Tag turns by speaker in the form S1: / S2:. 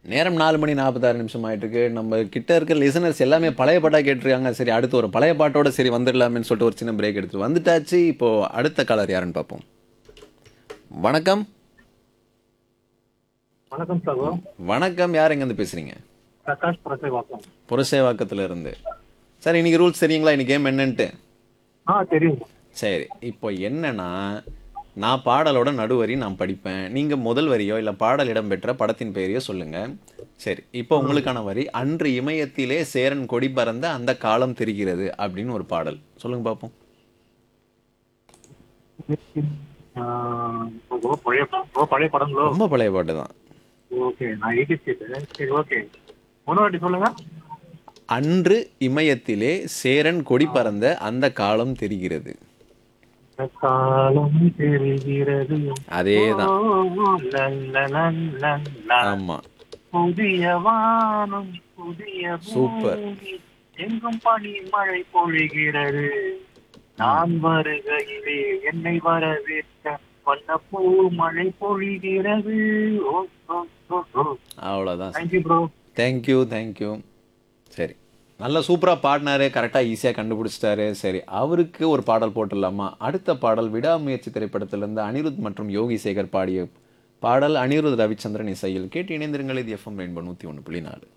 S1: நேரம் நாலு மணி நாற்பத்தாறு நிமிஷம் ஆயிட்டு இருக்கு நம்ம கிட்ட இருக்க லிசனர்ஸ் எல்லாமே பழைய பாட்டா கேட்டிருக்காங்க சரி அடுத்து ஒரு பழைய பாட்டோட சரி வந்துடலாமேன்னு சொல்லிட்டு ஒரு சின்ன பிரேக் எடுத்து வந்துட்டாச்சு இப்போ அடுத்த காலர் யாருன்னு பார்ப்போம் வணக்கம்
S2: வணக்கம் சகோ
S1: வணக்கம் யார் எங்கேருந்து பேசுறீங்க
S2: பிரகாஷ் பிரசேவாக்கம்
S1: புரசேவாக்கத்துல இருந்து சார் இன்னைக்கு ரூல்ஸ் தெரியுங்களா இன்னைக்கு கேம் என்னன்ட்டு
S2: ஆ தெரியும்
S1: சரி இப்போ என்னன்னா நான் பாடலோட நடுவரி நான் படிப்பேன் நீங்க முதல் வரியோ இல்ல பாடல் இடம்பெற்ற படத்தின் பெயரையோ சொல்லுங்க சரி இப்போ உங்களுக்கான வரி அன்று இமயத்திலே சேரன் கொடி பறந்த அந்த காலம் தெரிகிறது அப்படின்னு ஒரு பாடல் சொல்லுங்க பாப்போம்
S2: ஆ, ரொம்ப பழைய ரொம்ப பழைய படங்களோ
S1: ரொம்ப பழைய பாட்டு தான்
S2: ஓகே நான் எயிட்டி சீட்டு சரி ஓகே ஒன்று வாட்டி சொல்லுங்க
S1: அன்று இமயத்திலே சேரன் கொடி பறந்த அந்த காலம் தெரிகிறது
S2: இந்த காலம் தெரிகிறது
S1: அதேதான்
S2: ஓ, லல்ல, லல்ல, லல்ல.
S1: ஆமா
S2: புதிய வானம் புதிய
S1: சூப்பர்.
S2: பூமி, எங்கும் பனி மழை பொழிகிறது நான் வருகையிலே என்னை வரவேற்க வண்ணப்பூ மழை பொழிகிறது ஓ ஓ ஓ ஓ
S1: அவ்வளோதான்
S2: தேங்க்யூ ப்ரோ
S1: தேங்க்யூ தேங்க்யூ சரி நல்லா சூப்பராக பாடினாரு கரெக்டாக ஈஸியாக கண்டுபிடிச்சிட்டாரு சரி அவருக்கு ஒரு பாடல் போட்டுடலாமா அடுத்த பாடல் விடாமுயற்சி திரைப்படத்திலிருந்து அனிருத் மற்றும் யோகி சேகர் பாடிய பாடல் அனிருத் ரவிச்சந்திரன் இசையில் கேட்டு இணைந்திருங்கள் இது எஃப்எம் ரெயின்போ நூற்றி ஒன்று புள்ளி நாலு